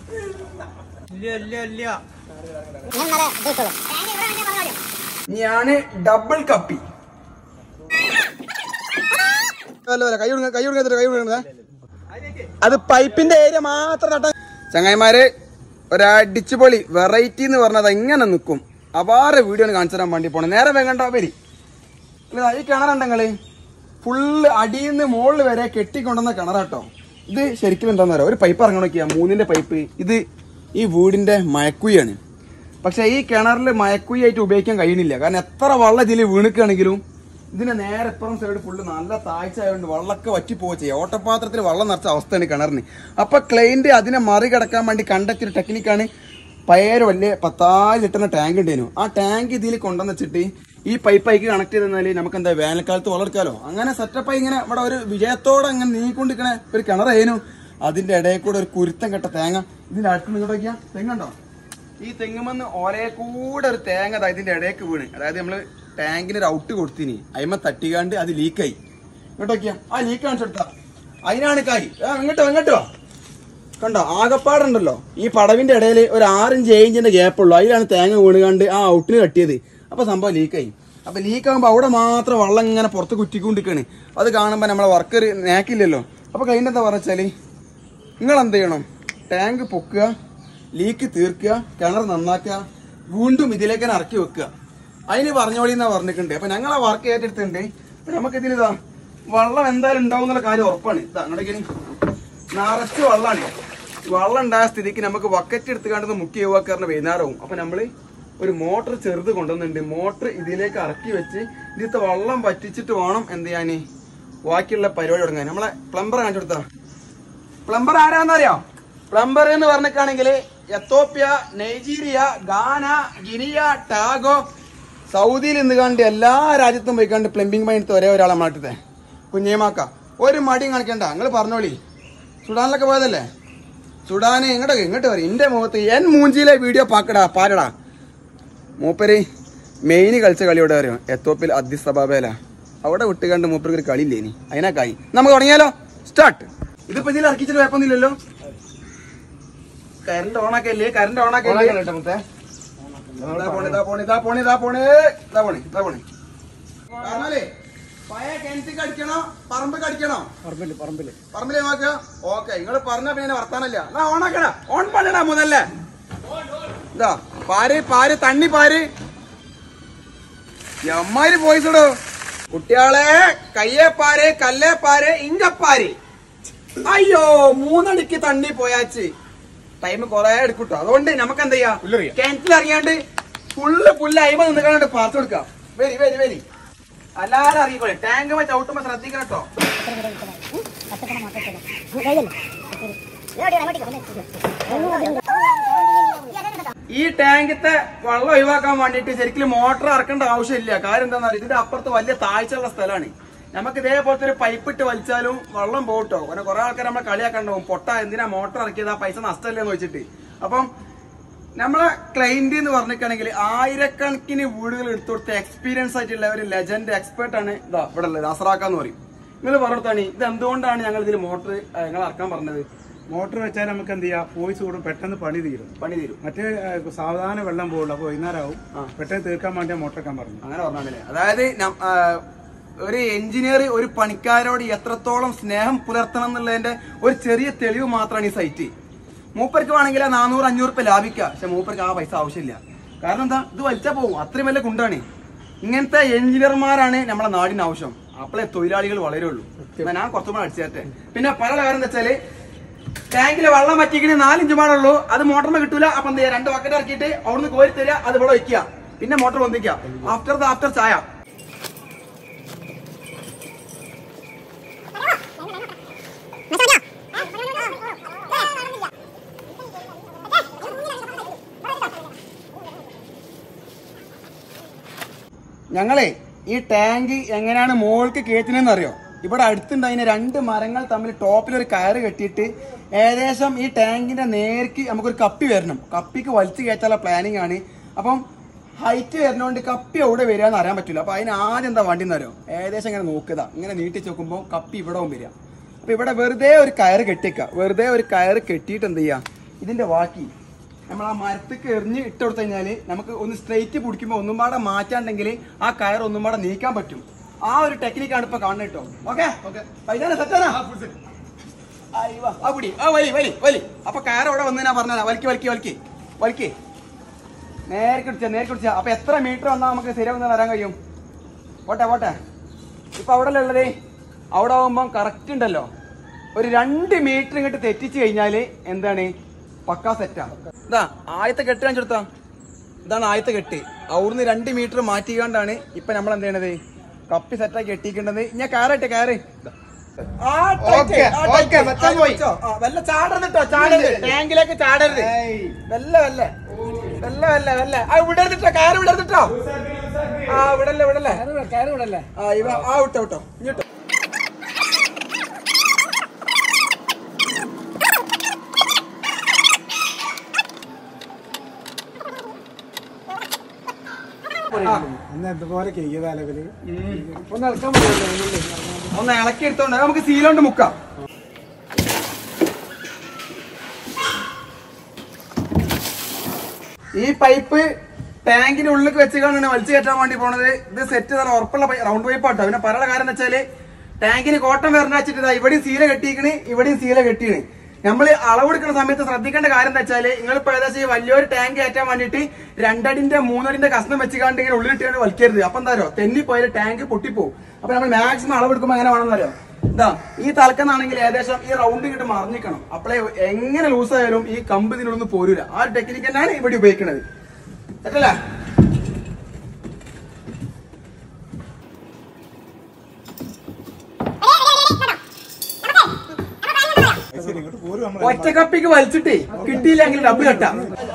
ഇല്ല ഇല്ല ഇല്ല ഞാന് ഡബിൾ കപ്പി അല്ല, അല്ല, കൈ കൊടുങ്ങ കൈ കൊടുങ്ങ കൈ കൊടുങ്ങ അത് പൈപ്പിന്റെ ഏരിയ മാത്രം നട്ടാ ചങ്ങായിമാര് ഒരടിച്ചു പൊളി വെറൈറ്റി എന്ന് പറഞ്ഞത് എങ്ങനെ നിൽക്കും അപാര വീഡിയോ ആണ് കാണിച്ചു തരാൻ വേണ്ടി പോണേ നേരെ വേഗണ്ട വരി ഇല്ല, ഈ കിണറുണ്ടെങ്കില് ഫുള്ള് അടിയിൽ നിന്ന് മുകളിൽ വരെ കെട്ടിക്കൊണ്ടുവന്ന കിണറാട്ടോ ഇത് ശരിക്കും എന്താന്ന് പറയാ ഒരു പൈപ്പ് ഇറങ്ങി നോക്കിയാ മൂന്നിന്റെ പൈപ്പ് ഇത് ഈ വീടിന്റെ മയക്കുയാണ് പക്ഷെ ഈ കിണറിൽ മയക്കുയായിട്ട് ഉപയോഗിക്കാൻ കഴിയണില്ല കാരണം എത്ര വെള്ളം ഇതിൽ വീണിക്കുകയാണെങ്കിലും ഇതിന്റെ നേരെ ഇപ്പുറം സൈഡ് ഫുള്ള് നല്ല താഴ്ച ആയതുകൊണ്ട് വെള്ളമൊക്കെ വറ്റി പോവുക ചെയ്യും ഓട്ടപാത്രത്തിൽ വെള്ളം നിറച്ച അവസ്ഥയാണ് കിണറിന് അപ്പൊ ക്ലൈന്റ് അതിനെ മറികടക്കാൻ വേണ്ടി കണ്ടെത്തിയൊരു ടെക്നിക്കാണ് പയറ് വലിയ പത്തായിരം ലിറ്ററിന് ടാങ്ക് ഉണ്ടായിരുന്നു ആ ടാങ്ക് ഇതിൽ കൊണ്ടുവന്ന് വെച്ചിട്ട് ഈ പൈപ്പൈക്ക് കണക്ട് ചെയ്തെന്നാൽ നമുക്ക് എന്താ വേനൽക്കാലത്ത് വളർക്കാലോ അങ്ങനെ സെറ്റപ്പായി ഇങ്ങനെ ഇവിടെ ഒരു വിജയത്തോടെ അങ്ങനെ നീങ്ങിക്കൊണ്ടിരിക്കണ ഒരു കിണറായിരുന്നു അതിന്റെ ഇടയിൽ കൂടെ ഒരു കുരുത്തം കെട്ട തേങ്ങ ഇതിന്റെ അടുത്ത് നിങ്ങോട്ട് നോക്കിയാ തെങ്ങുണ്ടോ ഈ തെങ്ങുമെന്ന് ഒരേ കൂടെ ഒരു തേങ്ങ ദാ ഇതിന്റെ ഇടയ്ക്ക് വീണ് അതായത് നമ്മള് ടാങ്കിന് ഒരു ഔട്ട് കൊടുത്തിനി അയിമ തട്ടിക്കാണ്ട് അത് ലീക്കായി ഇങ്ങോട്ട് നോക്കിയാ ആ ലീക്ക് കാണിച്ചെടുത്ത അതിനാണ് കായ് ആ, ഇങ്ങോട്ടോ ഇങ്ങോട്ടോ കണ്ടോ ആകപ്പാടുണ്ടല്ലോ ഈ പടവിന്റെ ഇടയിൽ ഒരു ആറിഞ്ച് ഏഴ് ഇഞ്ചിന്റെ ഗ്യാപ്പ് ഉള്ളു അതിലാണ് തേങ്ങ വീണുകാണ്ട് ആ ഔട്ടിന് തട്ടിയത് അപ്പൊ സംഭവം ലീക്കായി അപ്പൊ ലീക്ക് ആകുമ്പോ അവിടെ മാത്രം വെള്ളം ഇങ്ങനെ പുറത്ത് കുറ്റിക്കൊണ്ടിരിക്കാണ് അത് കാണുമ്പോ നമ്മളെ വർക്കർ നേക്കില്ലല്ലോ അപ്പൊ കഴിഞ്ഞ എന്താ പറഞ്ഞാല് നിങ്ങൾ എന്ത് ചെയ്യണം ടാങ്ക് പൊക്കുക ലീക്ക് തീർക്കുക കിണർ നന്നാക്കുക വീണ്ടും ഇതിലേക്ക് തന്നെ ഇറക്കി വെക്കുക അതിന് പറഞ്ഞോളി എന്നാ പറഞ്ഞിട്ടുണ്ട് അപ്പൊ ഞങ്ങൾ ആ വർക്ക് ഏറ്റെടുത്തിട്ടുണ്ട് അപ്പൊ നമുക്ക് ഇതിലിതാ വെള്ളം എന്തായാലും ഉണ്ടാവും എന്നുള്ള കാര്യം ഉറപ്പാണ് ഇതാ അങ്ങോട്ടേക്ക് നിറച്ച് വെള്ളമാണ് വെള്ളം ഉണ്ടായ സ്ഥിതിക്ക് നമുക്ക് ബക്കറ്റ് എടുത്ത് കണ്ടത് മുക്കി ഒഴിവാക്കാറിന് വൈകുന്നേരവും അപ്പൊ നമ്മള് ഒരു മോട്ടർ ചെറുത് കൊണ്ടുവന്നിട്ടുണ്ട് മോട്ടർ ഇതിലേക്ക് ഇറക്കി വെച്ച് ഇതിലത്തെ വെള്ളം വറ്റിച്ചിട്ട് വേണം എന്ത് ചെയ്യാന് ബാക്കിയുള്ള പരിപാടി തുടങ്ങാൻ നമ്മളെ പ്ലംബർ കാണിച്ചു കൊടുത്താ പ്ലംബർ ആരാന്നറിയോ പ്ലംബർ എന്ന് പറഞ്ഞിട്ടാണെങ്കിൽ Ethiopia Nigeria Ghana Guinea Togo സൗദിയിൽ നിന്ന് കണ്ട് എല്ലാ രാജ്യത്തും പോയി കണ്ട് പ്ലംബിംഗ് പണിയെടുത്ത് ഒരേ ഒരാളെ മാറ്റത്തെ കുഞ്ഞേമാക്ക ഒരു മടിയും കാണിക്കണ്ട നിങ്ങൾ പറഞ്ഞോളി സുഡാനിലൊക്കെ പോയതല്ലേ സുഡാന് ഇങ്ങോട്ടൊക്കെ ഇങ്ങോട്ട് വരും എന്റെ മുഖത്ത് എൻ മൂഞ്ചിയിലെ വീഡിയോ പാക്കടാ പാരടാ മൂപ്പര് മെയിൻ കളിച്ച കളി ഇവിടെ അറിയോ എത്തോപ്പിൽ അദ്ദിസബാബേല അവിടെ വിട്ടുകണ്ട് മൂപ്പർക്ക് ഒരു കളിയില്ലേ ഇനി അതിനൊക്കായി നമുക്ക് തുടങ്ങിയാലോ സ്റ്റാർട്ട് ഇതിപ്പോ ഇതിൽ ഇറക്കിച്ചിട്ട് കുഴപ്പമൊന്നുമില്ലല്ലോ കറണ്ട് ഓണാക്കല്ലേ കറണ്ട് ഓണാക്കല്ലേ ഇതാ പോണേ ഇതാ പോണേ ഇതാ പോണേ ഇതാ പോണേ ഇതാ പോണേ ഇതാ പോണേ കാരണല്ലേ പഴയ കിണറ്റിക്ക് അടിക്കണോ പറമ്പ് കടിക്കണോ പറമ്പില് പറമ്പില് പറമ്പിലേ നോക്കുക ഓക്കെ നിങ്ങൾ പറഞ്ഞ പിന്നെ വർത്താനല്ല എന്നാ ഓണാക്കണ ഓൺ പണിടാ മുതല്ലേ ഇതാ പാര് പാര് തണ്ണി പാര് എമ്മാര് പോയിസടോ കുട്ടിയാളെ കയ്യേ പാര് കല്ലേ പാര് ഇങ്കപ്പാര് അയ്യോ മൂന്നടിക്ക് തണ്ണി പോയാച്ച് ടൈം കൊറേ എടുക്കൂട്ടോ അതുകൊണ്ട് നമുക്ക് എന്താ ചെയ്യാ പുല്ലറിയാം. കിണറ്റിൽ ഇറങ്ങിയാണ്ട് ഫുള്ള് പുല്ല് അയിമ നിന്നിക്കാണ്ട് പാർത്ത് കൊടുക്കാം വരി വരി വരി എല്ലാരും അറിയിക്കോളെ ടാങ്ക് വെച്ച് ഔട്ടുമ്പോ ശ്രദ്ധിക്കണം കേട്ടോ ഈ ടാങ്കിത്തെ വെള്ളം ഒഴിവാക്കാൻ വേണ്ടിട്ട് ശരിക്കും മോട്ടർ ഇറക്കേണ്ട ആവശ്യമില്ല കാര്യം എന്താണെന്ന് അറിയാം ഇതിന്റെ അപ്പുറത്ത് വലിയ താഴ്ചയുള്ള സ്ഥലമാണ് നമുക്ക് ഇതേപോലത്തെ ഒരു പൈപ്പ് ഇട്ട് വലിച്ചാലും വെള്ളം പോകട്ടോ കാരണം കുറെ ആൾക്കാർ നമ്മളെ കളിയാക്കണ്ടാവും പൊട്ട എന്തിനാ മോട്ടർ ഇറക്കിയത് ആ പൈസ നഷ്ടമല്ലേന്ന് വെച്ചിട്ട് അപ്പം നമ്മളെ ക്ലൈന്റ് എന്ന് പറഞ്ഞിട്ടാണെങ്കിൽ ആയിരക്കണക്കിന് വീടുകൾ എടുത്തു കൊടുത്ത എക്സ്പീരിയൻസ് ആയിട്ടുള്ള ഒരു ലെജൻഡ് എക്സ്പേർട്ട് ആണ് ഇതാ ഇവിടെ ഉള്ളത് അസറാക്ക എന്ന് പറയും നിങ്ങൾ പറഞ്ഞിട്ടാണ് ഇത് എന്തുകൊണ്ടാണ് ഞങ്ങൾ ഇതിൽ മോട്ടർ ഞങ്ങൾ ഇറക്കാൻ പറഞ്ഞത് മോട്ടർ വെച്ചാൽ നമുക്ക് എന്ത് ചെയ്യാം പോയിസ് കൂടും പെട്ടെന്ന് പണി തീരും പണി തീരും മറ്റേ ഏഹ്, സാവധാനം വെള്ളം പോകുള്ളൂ അപ്പോൾ വൈകുന്നേരമാവും പെട്ടെന്ന് തീർക്കാൻ വേണ്ടി മോട്ടർ വെക്കാൻ പറഞ്ഞു അങ്ങനെ പറഞ്ഞാണല്ലേ അതായത് നം- ആ, ഒരു എഞ്ചിനീയർ ഒരു പണിക്കാരോട് എത്രത്തോളം സ്നേഹം പുലർത്തണം എന്നുള്ളതിന്റെ ഒരു ചെറിയ തെളിവ് മാത്രമാണ് ഈ സൈറ്റ് മൂപ്പർക്ക് വേണമെങ്കിൽ നാനൂറ് അഞ്ഞൂറ് രൂപ ലാഭിക്കാം പക്ഷെ മൂപ്പർക്ക് ആ പൈസ ആവശ്യമില്ല കാരണം എന്താ ഇത് വലിച്ചാ പോകും അത്രയും വലിയ കുണ്ടാണ് ഇങ്ങനത്തെ എഞ്ചിനീയർമാരാണ് നമ്മളെ നാടിന് ആവശ്യം അപ്പോഴേ തൊഴിലാളികൾ വളരെ ഉള്ളൂ എന്നാ ഞാൻ കുറച്ചുകൂടെ അടിച്ചേട്ടെ പിന്നെ പല കാര്യം എന്താ വെച്ചാല് ടാങ്കിൽ വെള്ളം വറ്റിക്കണേ നാലിഞ്ച് പാടുള്ളൂ അത് മോട്ടറിന് കിട്ടൂല അപ്പൊ എന്ത് ചെയ്യാ രണ്ട് ബക്കറ്റ് ഇറക്കിയിട്ട് അവിടുന്ന് കോരി തരിക അത് ഇവിടെ വയ്ക്കുക പിന്നെ മോട്ടർ പൊന്തിക്കുക ആഫ്റ്റർ ദ ആഫ്റ്റർ ചായ ഞങ്ങളെ ഈ ടാങ്ക് എങ്ങനെയാണ് മോൾക്ക് കയറ്റുന്നതെന്ന് അറിയോ ഇവിടെ അടുത്തുണ്ടായിരുന്ന രണ്ട് മരങ്ങൾ തമ്മിൽ ടോപ്പിൽ ഒരു കയറ് കെട്ടിയിട്ട് ഏകദേശം ഈ ടാങ്കിന്റെ നേർക്ക് നമുക്കൊരു കപ്പി വരണം കപ്പിക്ക് വലിച്ചു കയറ്റാനുള്ള പ്ലാനിങ് ആണ് അപ്പം ഹൈറ്റ് വരുന്നതുകൊണ്ട് കപ്പി എവിടെ വരിക എന്ന് അറിയാൻ പറ്റില്ല അപ്പൊ അതിന് ആദ്യം എന്താ വണ്ടി എന്നറിയോ ഏകദേശം ഇങ്ങനെ നോക്കുക ഇങ്ങനെ നീട്ടി നോക്കുമ്പോൾ കപ്പി ഇവിടെ വരിക അപ്പൊ ഇവിടെ വെറുതെ ഒരു കയറ് കെട്ടിക്കുക വെറുതെ ഒരു കയറ് കെട്ടിയിട്ട് എന്ത് ചെയ്യുക ഇതിന്റെ ബാക്കി നമ്മൾ ആ മരത്തേക്ക് എറിഞ്ഞ് ഇട്ട് കൊടുത്തു കഴിഞ്ഞാല് നമുക്ക് ഒന്ന് സ്ട്രെയിറ്റ് പിടിക്കുമ്പോൾ ഒന്നും പാടെ മാറ്റാണ്ടെങ്കിൽ ആ കയർ ഒന്നും പാടെ നീക്കാൻ പറ്റും ആ ഒരു ടെക്നിക്കാണ് ഇപ്പൊ കാണുന്നത് കേട്ടോ ഓക്കെ സെറ്റാണോ അയ്യോ, ആ പിടി ആ വലി വലി വലി അപ്പൊ കയർ അവിടെ വന്ന് ഞാൻ പറഞ്ഞാ വലിക്ക് വലിക്ക് വലിക്ക് വലിക്ക് നേരെ പിടിച്ച നേരെ പിടിച്ച അപ്പൊ എത്ര മീറ്റർ വന്നാൽ നമുക്ക് ശരിയാവുന്ന വരാൻ കഴിയും പോട്ടെ പോട്ടെ ഇപ്പൊ അവിടെ ഉള്ളതേ അവിടെ ആവുമ്പം കറക്റ്റ് ഉണ്ടല്ലോ ഒരു രണ്ട് മീറ്റർ ഇങ്ങോട്ട് തെറ്റിച്ച് കഴിഞ്ഞാല് എന്താണ് പക്കാ സെറ്റാ ഇതാ ആദ്യത്തെ കെട്ട് കാണിച്ചു കൊടുത്താ ഇതാണ് ആദ്യത്തെ കെട്ട് അവിടുന്ന് രണ്ട് മീറ്റർ മാറ്റിക്കാണ്ടാണ് ഇപ്പൊ നമ്മൾ എന്ത് ചെയ്യണത് കപ്പി സെറ്റാക്കി കെട്ടിക്കേണ്ടത് ഞാൻ കയറട്ടെ കയറ് ആ tight, ഓക്കേ, ആ tight. ഓക്കേ, മച്ചാൻ പോയി. ആ, ആ, വല്ല ചാടരുത് കേട്ടോ ചാടരുത് ടാങ്കിലേക്ക് ചാടരുത് വല്ല വല്ല വല്ല വല്ല വല്ല ആ വിടരുതിട്ടോ കയറ് വിടരുതിട്ടോ ആ വിടല്ലേ വിടല്ലേ കയറി വിടല്ലേ ആ ഇവ ആ വിട്ടോ വിട്ടോ ഇങ്ങോട്ടോ ഇന്ന് എന്തുപോലെ ചെയ്ത ലെവല് ഒന്ന് ഇളക്കാൻ ഒന്ന് ഇളക്കി എടുത്തോണ്ട് നമുക്ക് സീലോണ്ട് മുക്കാം ഈ പൈപ്പ് ടാങ്കിന്റെ ഉള്ളിൽ വെച്ചുകൊണ്ടാണ് വലിച്ചു കയറ്റാൻ വേണ്ടി പോണത് ഇത് സെറ്റ് നല്ല ഉറപ്പുള്ള റൗണ്ട് പൈപ്പ് ആട്ടോ പിന്നെ പറയാനുള്ള കാര്യം എന്ന് വെച്ചാല് ടാങ്കിന് കോട്ടം വരണ വെച്ചിട്ട് ഇതാ ഇവിടെയും സീല കെട്ടിക്കണ് ഇവിടെയും സീല കെട്ടിയാണ് നമ്മൾ അളവെടുക്കുന്ന സമയത്ത് ശ്രദ്ധിക്കേണ്ട കാര്യം എന്താ വെച്ചാല് നിങ്ങൾ ഇപ്പൊ ഏകദേശം ഈ വലിയൊരു ടാങ്ക് കയറ്റാൻ വേണ്ടിയിട്ട് രണ്ടടിന്റെ മൂന്നടിന്റെ കഷ്ണം വെച്ചുകൊണ്ട് ഇങ്ങനെ ഉള്ളിലിട്ടാണ് വലിക്കരുത് അപ്പൊ എന്താ തെന്നി പോയാൽ ടാങ്ക് പൊട്ടിപ്പോവും അപ്പൊ നമ്മൾ മാക്സിമം അളവെടുക്കുമ്പോൾ എങ്ങനെ വേണമെന്നറിയോ ഇതാ ഈ തലക്കെന്നാണെങ്കിൽ ഏകദേശം ഈ റൗണ്ട് ഇങ്ങോട്ട് മറിഞ്ഞിക്കണം അപ്പോഴേ എങ്ങനെ ലൂസ് ആയാലും ഈ കമ്പ് ഇതിനൊന്നും പോരൂല ആ ഒരു ടെക്നിക്ക് തന്നെയാണ് ഇവിടെ ഉപയോഗിക്കുന്നത് സെറ്റല്ലേ ശരി ഇങ്ങോട്ട് പോരും നമ്മൾ ഒറ്റ കപ്പിക്ക് വലിച്ചിട്ടേ കിട്ടിയില്ലെങ്കിൽ ഡബിൾ കെട്ടാം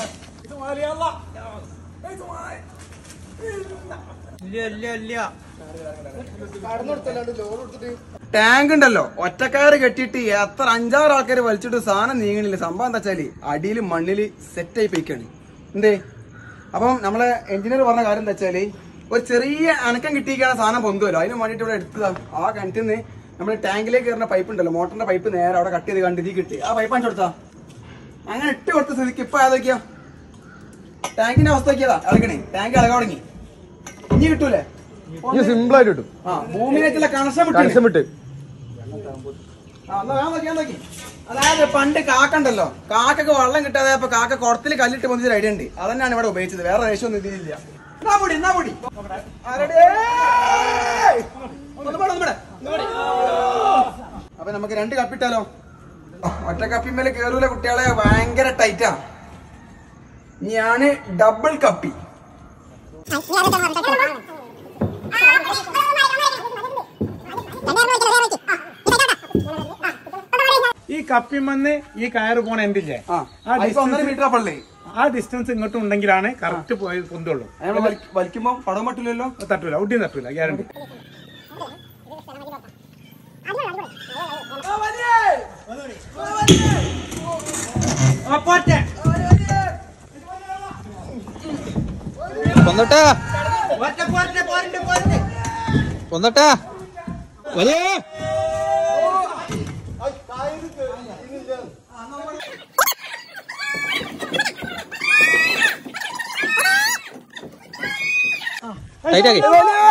ടാങ്ക് ഉണ്ടല്ലോ ഒറ്റക്കാര് കെട്ടിയിട്ട് എത്ര അഞ്ചാറ് ആൾക്കാർ വലിച്ചിട്ട് സാധനം നീങ്ങണില്ല സംഭവം എന്താ വെച്ചാല് അടിയിൽ മണ്ണില് സെറ്റ് ആയി പോയിക്കാണ് എന്തേ അപ്പം നമ്മളെ എഞ്ചിനീയർ പറഞ്ഞ കാര്യം എന്താ വെച്ചാല് ഒരു ചെറിയ അനക്കം കിട്ടിയിരിക്കുകയാണ് സാധനം പൊന്തുമല്ലോ അതിന് വേണ്ടിയിട്ട് ഇവിടെ എടുത്തതാ ആ കിണറ്റിൽ നിന്ന് നമ്മൾ ടാങ്കിലേക്ക് കയറുന്ന പൈപ്പ് ഉണ്ടല്ലോ മോട്ടറിന്റെ പൈപ്പ് നേരെ അവിടെ കട്ട് ചെയ്ത് കണ്ട് ഇതിൽ കിട്ടി ആ പൈപ്പ് അഞ്ചു കൊടുത്താ അങ്ങനെ ഇട്ട് കൊടുത്ത സ്ഥിതിക്ക് ഇപ്പൊ ഏതൊക്കെയാ ടാങ്കിന്റെ അവസ്ഥ നോക്കിയതാ ഇളകണേ ടാങ്ക് ഇളകാൻ തുടങ്ങി ഇനി കിട്ടൂലേ സിമ്പിൾ ആയിട്ട് കിട്ടും ആ ഭൂമിയിലേക്കുള്ള കണക്ഷൻ കണക്ഷൻ വിട്ടു വിട്ട് ആ, എന്നാ ഞാൻ നോക്കി, ഞാൻ നോക്കി. അതായത് പണ്ട് കാക്കണ്ടല്ലോ കാക്കക്ക് വെള്ളം കിട്ടാതെ അപ്പൊ കാക്ക കുടത്തിൽ കല്ലിട്ട് പൊന്തിച്ച ഐഡിയ ഉണ്ട് അതന്നെയാണ് ഇവിടെ ഉപയോഗിച്ചത് വേറെ റേഷ്യം ഒന്നും ഇതിലില്ല എന്നാ പൊടി എന്നാ പൊടി ആരെടേ? ഒന്ന് പാട്, ഒന്ന് പാട്, ഒന്ന് പാട്. അപ്പൊ നമുക്ക് രണ്ട് കപ്പിട്ടാലോ ഒറ്റ കപ്പിമേല് കേറൂല കുട്ടികളെ ഭയങ്കര ടൈറ്റാ ഞാന് ഡബിൾ കപ്പി ഈ കപ്പിമന്ന് ഈ കയറ് പോണ എന്തില്ലേ ആ ആ അതിപ്പോ ഒന്നര distance- മീറ്റർ പള്ളേ ആ ഡിസ്റ്റൻസ് ഇങ്ങോട്ടും ഉണ്ടെങ്കിലാണ് കറക്റ്റ് പോയി പൊന്തുള്ളൂ നമ്മൾ വലിക്കുമ്പോ പടം പറ്റില്ലല്ലോ തട്ടൂല ഒടിയും തട്ടൂല ഗ്യാരണ്ടി പൊന്നട്ടാ പൊന്നട്ടാ വലിയ ടൈറ്റ് ആക്കി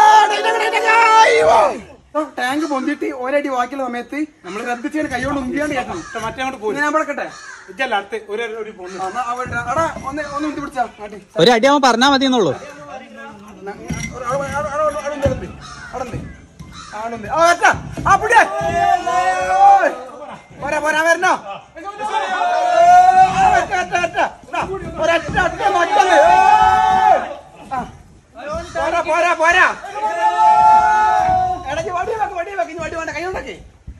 ടാങ്ക് പൊന്തിട്ട് ഒരടി വാക്കിയുള്ള സമയത്ത് നമ്മൾ ശ്രദ്ധിച്ചാൽ കൈയോട് ഉന്തിയാണ്ട് കേൾക്കണം മറ്റേ അങ്ങോട്ട് പോയി ഞാൻ പറക്കട്ടെ ഇതല്ല അടുത്ത് ഒരു ഒരു പൊണ്ണ് ആ, എന്നാ അവിടെ അടാ ഒന്ന് ഒന്ന് ഉന്തി പിടിച്ചാ നാട്ടി ഒരു അടി അവൻ പറഞ്ഞാ മതി എന്നുള്ളൂ പോരാ പോരാ വരണോ പോരാ പോരാ പോരാ ഇടയ്ക്ക് വടി വെക്ക് വടി വെക്ക് ഇനി വടി വേണ്ട കൈ ഉണ്ടാക്കി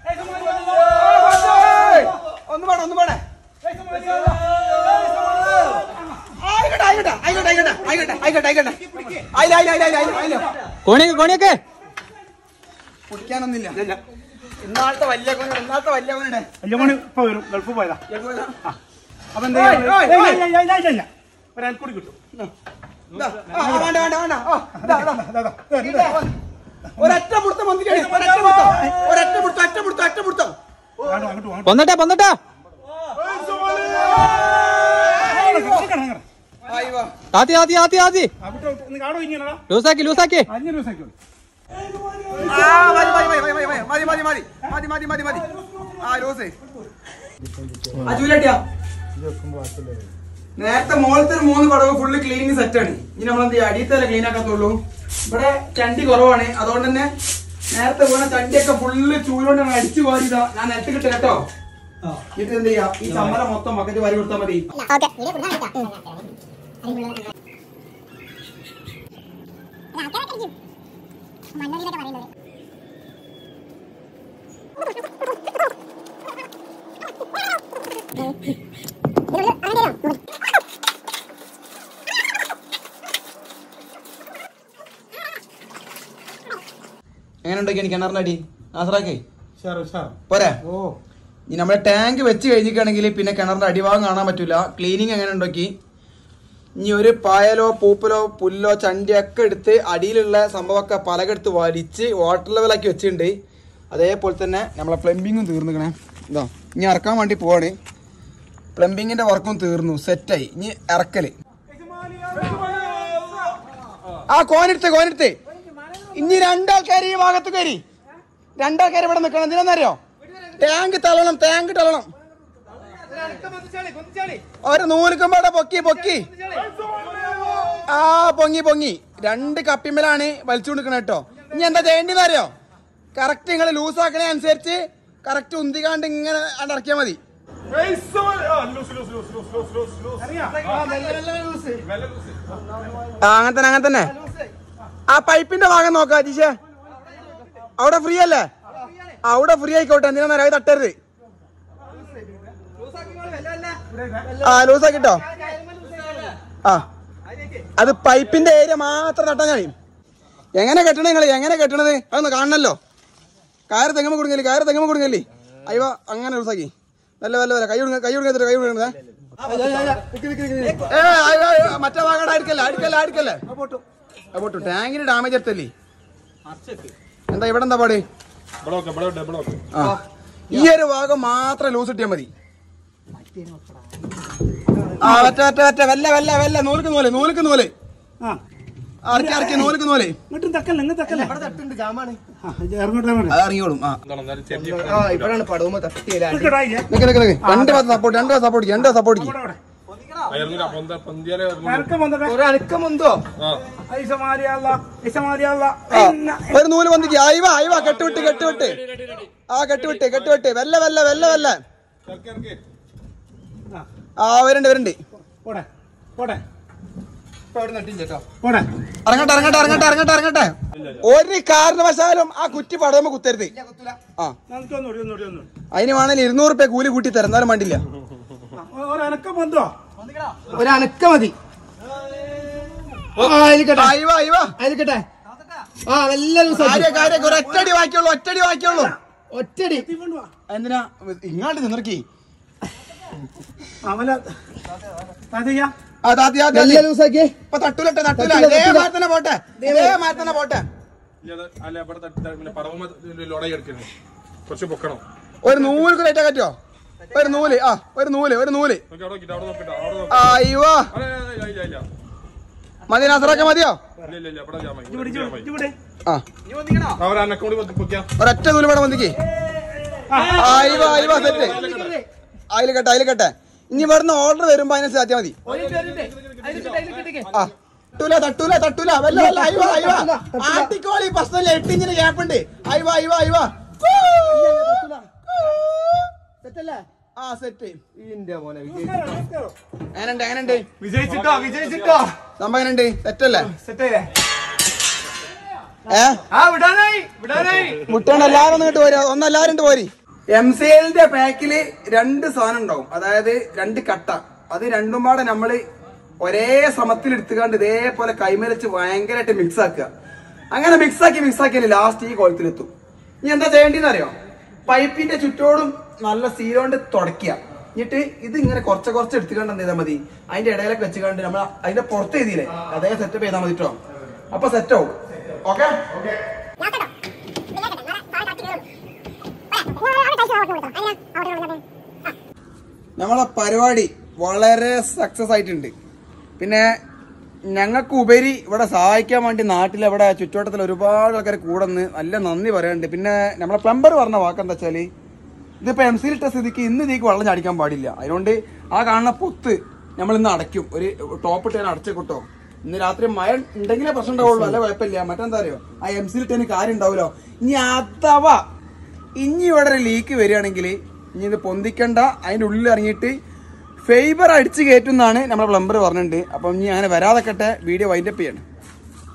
ഒന്ന് പാടെ ഒന്ന് പാടെ ആയിക്കോട്ടെ ആയിക്കോട്ടെ ആയിക്കോട്ടെ ആയിക്കോട്ടെ ആയിക്കോട്ടെ ആയിക്കോട്ടെ ആയിക്കോട്ടെ ആയില്ല ആയില്ല ആയില്ല ആയില്ല ആയില്ല കോണിയൊക്കെ കോണിയൊക്കെ കുടിക്കാനൊന്നുമില്ല ഇന്നാളത്തെ വലിയ കൊണ്ട ഇന്നാളത്തെ വലിയ കൊണ്ടേ വലിയ മണി ഇപ്പൊ വരും ഗൾഫ് പോയതാ അപ്പൊ എന്താ ഓയ്, ഓയ്, ഏയ്, ഓയ്. ഇല്ല, ഇല്ല, ഇല്ല, ഇല്ല, ഇല്ല. ഒരു അൽക്കൂടി കിട്ടും വേണ്ട വേണ്ട വേണ്ട ഓ, ഇതാ, ഇതാ. ഇതാ. ഒരൊറ്റ പിടുത്തം വന്നില്ലേ ഒരൊറ്റ പിടുത്തം ഒരൊറ്റ പിടുത്തം ഒറ്റ പിടുത്തം ഒറ്റ പിടുത്തം അങ്ങോട്ട്, അങ്ങോട്ട് പോ, അങ്ങോട്ട് പോ. പൊന്നട്ടാ പൊന്നട്ടാ ആ, ആയിക്കോട്ടെ ആയിക്കോട്ടെ ആയിക്കോട്ടെ ആയിക്കോട്ടെ ആയിക്കോട്ടെ ആയിക്കോട്ടെ ആയിക്കോട്ടെ ആയിക്കോട്ടെ ആയിക്കോട്ടെ ആയിക്കോട്ടെ ആയിക്കോട്ടെ താത്തി താത്തി താത്തി താത്തി അവിടെ ഒന്ന് കാടോ ഇങ്ങനെടാ ലൂസാക്കി ലൂസാക്കി അഞ്ച് ദിവസം ആ, മതി, മതി, മതി, മതി, മതി, മതി, മതി, മതി. മതി, മതി, മതി, മതി. ആ, ലൂസ്. ആ, ചൂലേട്ടിയാ. നേരത്തെ മുകളത്തെ ഒരു മൂന്ന് പടവ് ഫുള്ള് ക്ലീനിങ് സെറ്റ് ആണ് ഇനി നമ്മൾ എന്ത് ചെയ്യാം അടിയത്തല്ല ക്ലീൻ ആക്കത്തുള്ളൂ ഇവിടെ ചണ്ടി കുറവാണ് അതുകൊണ്ട് തന്നെ നേരത്തെ വീണ ചണ്ടിയൊക്കെ ഫുള്ള് ചൂലുകൊണ്ട് അങ്ങ് അടിച്ചു വാരിതാ ഞാൻ നിലത്ത് കിട്ടും കേട്ടോ എന്നിട്ട് എന്ത് ചെയ്യാം ഈ ചമ്മല മൊത്തം ബക്കറ്റ് വാരി കൊടുത്താൽ മതി എങ്ങനെ ഉണ്ടാക്കി കിണറിന്റെ അടി നാസറാക്കേ ഉഷാർ ഉഷാർ പോരെ ഓ ഇനി നമ്മുടെ ടാങ്ക് വെച്ച് കഴിഞ്ഞിട്ടാണെങ്കിൽ പിന്നെ കിണറിന്റെ അടിഭാഗം കാണാൻ പറ്റൂല ക്ലീനിങ് എങ്ങനെ ഉണ്ടാക്കി ഇനി ഒരു പായലോ പൂപ്പലോ പുല്ലോ ചണ്ടിയൊക്കെ എടുത്ത് അടിയിലുള്ള സംഭവമൊക്കെ പലകെടുത്ത് വലിച്ച് വാട്ടർ ലെവലാക്കി വെച്ചിട്ടുണ്ട് അതേപോലെ തന്നെ നമ്മളെ പ്ലംബിങ്ങും തീർന്നിക്കണേ ഇതാ ഇനി ഇറക്കാൻ വേണ്ടി പോവാണ് പ്ലംബിങ്ങിന്റെ വർക്കും തീർന്നു സെറ്റായി ഇനി ഇറക്കല് ആ കോനെടുത്ത് കോനെടുത്ത് ഇനി രണ്ടാൾക്കാർ ഈ ഭാഗത്ത് കയറി രണ്ടാൾക്കാർ ഇവിടെ നിൽക്കണം എന്തിനാന്നറിയോ ടാങ്ക് തള്ളണം ടാങ്ക് തള്ളണം ഒരു നൂലുക്കുമ്പോടെ പൊക്കി പൊക്കി ആ പൊങ്ങി പൊങ്ങി രണ്ട് കപ്പിമ്മലാണ് വലിച്ചു കൊടുക്കണ കേട്ടോ ഇനി എന്താ ചെയ്യേണ്ടതെന്ന് അറിയോ കറക്റ്റ് നിങ്ങൾ ലൂസ് ആക്കണേ അനുസരിച്ച് കറക്റ്റ് ഉന്തികാണ്ട് ഇങ്ങനെ ഇറക്കിയാൽ മതി ആ അങ്ങനെ തന്നെ അങ്ങനെ തന്നെ ആ പൈപ്പിന്റെ ഭാഗം നോക്കാം അജീഷേ അവിടെ ഫ്രീ അല്ലേ അവിടെ ഫ്രീ ആയിക്കോട്ടെ എന്തിനാ അത് തട്ടരുത് ആ ലൂസ് ആക്കിട്ടോ ആ അത് പൈപ്പിന്റെ ഏരിയ മാത്രം തട്ടാൻ കഴിയും എങ്ങനെ കെട്ടണേ നിങ്ങള് എങ്ങനെ കെട്ടണത് അതൊന്ന് കാണണല്ലോ കയറ് തെങ്ങുമ്പോ കൊടുങ്ങല്ലേ കയറ് തെങ്ങുമ്പോ കൊടുങ്ങല്ലേ അയ്യോ അങ്ങനെ ലൂസാക്കി നല്ല വല്ല വല്ല കൈ കൊടുങ്ങ കൈ കൊടുങ്ങ കൈ കൊടുങ്ങണേ ഏ അയ്യോ, അയ്യോ, മറ്റേ ഭാഗം അടിക്കല്ലേ അടിക്കല്ലേ അടിക്കല്ലേ അത് പൊട്ടു ടാങ്കിന് ഡാമേജ് എടുത്തല്ലേ എന്താ ഇവിടെ എന്താ പാട് ആ ഈ ഒരു ഭാഗം മാത്രം ലൂസ് ഇട്ടിയാ മതി ആ ഒറ്റ ഒറ്റ ഒറ്റ വെല്ല വെല്ല വെല്ല നൂലുക്ക് നൂല് നൂലുക്ക് നൂല് ആ അറക്കി അറക്കി നൂലുക്ക് നൂല് ഇങ്ങോട്ടും തക്കല്ല ഇങ്ങ് തക്കല്ല ആ, ഇത് ഇറങ്ങോട്ടെ ഇറങ്ങോട്ടെ. അത് ഇറങ്ങിക്കോളും ആ ഇവിടാണ് പടവുമ്പോ തട്ടിയില്ല നിക്കടാ ഇല്ലേ? നിക്ക് നിക്ക് നിക്ക് രണ്ട് ഭാഗത്ത് സപ്പോർട്ട് രണ്ട് ഭാഗത്ത് സപ്പോർട്ട് രണ്ട് ഭാഗത്ത് സപ്പോർട്ട് ഇവിടെ, ഇവിടെ. ഇറക്കം വന്നോട്ടെ. ഒരു അനക്കമുന്തോ ഐസ മാരിയല്ല, ഐസ മാരിയല്ല. ഇന്ന. ഒരു നൂല് വന്നിക്ക് അയവ അയവ കെട്ടുവിട്ട് കെട്ടുവിട്ട് ആ കെട്ടുവിട്ട് കെട്ടുവിട്ട് വെല്ല വെല്ല വെല്ല വെല്ല ആ, ആ വരുന്നുണ്ട് വരുന്നുണ്ട് പോടെ, പോടെ, അവിടെ നട്ടില്ല കേട്ടോ പോടെ. ഇറങ്ങട്ടെ ഇറങ്ങട്ടെ ഇറങ്ങട്ടെ ഇറങ്ങട്ടെ ഇറങ്ങട്ടെ ഒരു കാരണവശാലും ആ കുറ്റി പടവുമ്പോ കുത്തരുത് ആ നമുക്ക് ഒന്നുകൂടി, ഒന്നുകൂടി, ഒന്നുകൂടി. അതിന് വേണമെങ്കിൽ ഇരുന്നൂറ് റുപ്യ കൂലി കൂട്ടി തരാം എന്നാലും വേണ്ടില്ല ആ, ഒരു അനക്കം വന്നോ? ഒരു അനക്ക മതി ആ അതിലിക്കട്ടെ അയവ അയവ അതിലിക്കട്ടെ ആ നല്ല ദിവസം കാര്യ കാര്യ ഒരു ഒറ്റടി ബാക്കിയുള്ളൂ ഒറ്റടി ബാക്കിയുള്ളൂ ഒറ്റടി തീ കൊണ്ടുവാ. എന്തിനാ ഇങ്ങോട്ട് നിന്നിറക്കി അവല താത്തയ്യ, ആ താത്തി താത്തി നല്ല താത്തി. ദിവസാക്കിയേ ഇപ്പൊ തട്ടൂലട്ടെ തട്ടൂല തട്ടൂല, ഇതേ തട്ടൂല. മാറി തന്നെ പോട്ടെ ഇതേ മാറി തന്നെ പോട്ടെ അല്ല ഇവിടെ തട്ടി- പിന്നെ പറവുമ്പോ ലോഡായി കിടക്കുന്നു കുറച്ച് പൊക്കണം ഒരു നൂല് കയറ്റാ പറ്റോ ഒരു നൂല് ആ ഒരു നൂല് ഒരു നൂല് നോക്കി അവിടെ നോക്കിട്ട് അവിടെ നോക്കിട്ട് അവിടെ നോക്കി അയ്യോ അല്ല, ഇല്ല, ഇല്ല, ഇല്ല. മതി നസറൊക്കെ മതിയോ ഇല്ല, ഇല്ല, ഇല്ല, ഇവിടെ ജാമായി. ഇവിടെ, ഇവിടെ ഇവിടെ, ജാമായി. ഇവിടെ. ആ ആ, ഒരു അനക്കം കൂടി പൊക്കി- പൊക്കിയാ. ഒരൊറ്റ നൂല് ഇവിടെ വന്നിക്ക് അയ്യോ അയ്യോ സെറ്റ് അതിൽ കട്ടെ അതിൽ കട്ടെ ഇനി ഇവിടുന്ന് ഓർഡർ വരുമ്പോ അതിനനുസരിച്ച് ആറ്റിയാ മതി ആ തട്ടൂല തട്ടൂല തട്ടൂല വല്ല വല്ല അയ്യോ അയ്യോ ആട്ടിക്കോളി പ്രശ്നമില്ല എട്ടിഞ്ചിന് ഗ്യാപ്പ് ഉണ്ട് അയ്യോ അയ്യോ അയ്യോ ആ സെറ്റ് ഇന്റെ മോനെ എങ്ങനുണ്ട് എങ്ങനുണ്ട് വിജയിച്ചിട്ടോ വിജയിച്ചിട്ടോ സംഭവം എങ്ങനുണ്ട് സെറ്റല്ലേ സെറ്റല്ലേ ഏ ആ വിടാനായി വിടാനായി മുട്ടോണ്ട് എല്ലാവരും ഒന്ന് ഇങ്ങോട്ട് പോരി ഒന്നെല്ലാവരും ഇങ്ങോട്ട് പോരി എം സി എല്ലിന്റെ പാക്കില് രണ്ട് സാധനം ഉണ്ടാവും അതായത് രണ്ട് കട്ട അത് രണ്ടും പാടെ നമ്മള് ഒരേ സമത്തിൽ എടുത്തുകൊണ്ട് ഇതേപോലെ കൈമരച്ച് ഭയങ്കരമായിട്ട് മിക്സ് ആക്കുക അങ്ങനെ മിക്സ് ആക്കി മിക്സ് ആക്കിയാൽ ലാസ്റ്റ് ഈ കോളത്തിലെത്തും ഇനി എന്താ ചെയ്യേണ്ടതെന്ന് അറിയോ പൈപ്പിന്റെ ചുറ്റോടും നല്ല സീലോണ്ട് തുടയ്ക്കുക എന്നിട്ട് ഇത് ഇങ്ങനെ കുറച്ച് കുറച്ച് എടുത്തുകൊണ്ട് എന്ത് ചെയ്താൽ മതി അതിന്റെ ഇടയിലൊക്കെ വെച്ചുകൊണ്ട് നമ്മൾ അതിന്റെ പുറത്ത് എഴുതിയില്ലേ അതേ സെറ്റപ്പ് ചെയ്താൽ മതി കേട്ടോ അപ്പൊ സെറ്റ് ആവും ഓക്കെ നമ്മളെ പരിപാടി വളരെ സക്സസ് ആയിട്ടുണ്ട് പിന്നെ ഞങ്ങൾക്ക് ഉപരി ഇവിടെ സഹായിക്കാൻ വേണ്ടി നാട്ടിൽ ഇവിടെ ചുറ്റുവട്ടത്തിൽ ഒരുപാട് ആൾക്കാർ കൂടെ നിന്ന് നല്ല നന്ദി പറയാനുണ്ട് പിന്നെ നമ്മളെ പ്ലംബർ പറഞ്ഞ വാക്കെന്താ വെച്ചാല് ഇതിപ്പോ എം സിയിൽ ഇട്ട സ്ഥിതിക്ക് ഇന്ന് ഇതിക്ക് വെള്ളം ചാടിക്കാൻ പാടില്ല അതുകൊണ്ട് ആ കാണുന്ന പൊത്ത് നമ്മൾ ഇന്ന് അടയ്ക്കും ഒരു ടോപ്പ് ഇട്ട് അടച്ചു കിട്ടോ ഇന്ന് രാത്രി മഴ ഉണ്ടെങ്കിലേ പ്രശ്നം ഉണ്ടാവുള്ളൂ അല്ല കുഴപ്പമില്ല മറ്റെന്താ അറിയോ ആ എം സിയിൽ ഇട്ടതിന് കാര്യം ഉണ്ടാവുമല്ലോ ഇനി അഥവാ ഇനി ഇവിടെ ഒരു ലീക്ക് വരികയാണെങ്കിൽ ഇനി ഇത് പൊന്തിക്കണ്ട അതിന്റെ ഉള്ളിൽ ഇറങ്ങിയിട്ട് ഫൈബർ അടിച്ച് കയറ്റുന്നാണ് നമ്മളെ പ്ലംബർ പറഞ്ഞിട്ടുണ്ട് അപ്പം ഇനി അങ്ങനെ വരാതെക്കട്ടെ വീഡിയോ വൈൻഡപ്പ് ചെയ്യണം